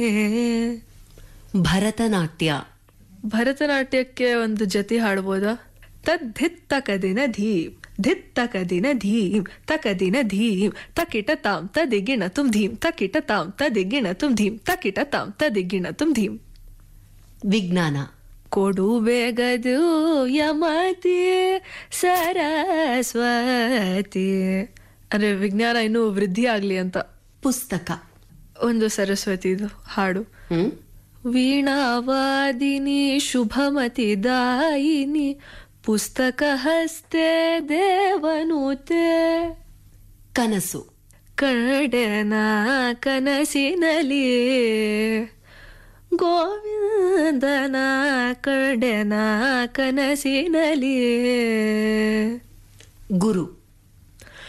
ಭರತನಾಟ್ಯ ಭರತನಾಟ್ಯಕ್ಕೆ ಒಂದು ಜತಿ ಹಾಡ್ಬೋದಾ ತದ್ಧಿತ್ ತಕದಿನ ಧೀಮ್ ಧಿತ್ ತಕದಿನ ಧೀಮ್ ತಕದಿನ ಧೀಮ್ ತಕಿಟ ತಾಮ್ ತದಿಗಿಣ ತುಮ್ ಧೀಮ್ ತಕಿಟ ತಾಮ್ ತದಿಗಿಣ ತುಮ್ ಧೀಮ್ ತಕಿಟ ತಾಮ್ ತದಿಗಿಣ ತುಮ್ ಧೀಮ್ ವಿಜ್ಞಾನ ಕೊಡು ಬೇಗದು ಯಮತಿ ಸರಸ್ವತಿ ಅಂದ್ರೆ ವಿಜ್ಞಾನ ಇನ್ನೂ ವೃದ್ಧಿ ಆಗ್ಲಿ ಅಂತ ಪುಸ್ತಕ ಒಂದು ಸರಸ್ವತಿದು ಹಾಡು ಹ್ಮ್ ವೀಣಾವಾದಿನಿ ಶುಭಮತಿ ದಾಯಿನಿ ಪುಸ್ತಕ ಹಸ್ತೆ ದೇವನುತೆ ಕನಸು ಕಡೆನ ಕನಸಿನಲಿ ಗೋವಿಂದನ ಕಡೆನ ಕನಸಿನಲಿ ಗುರು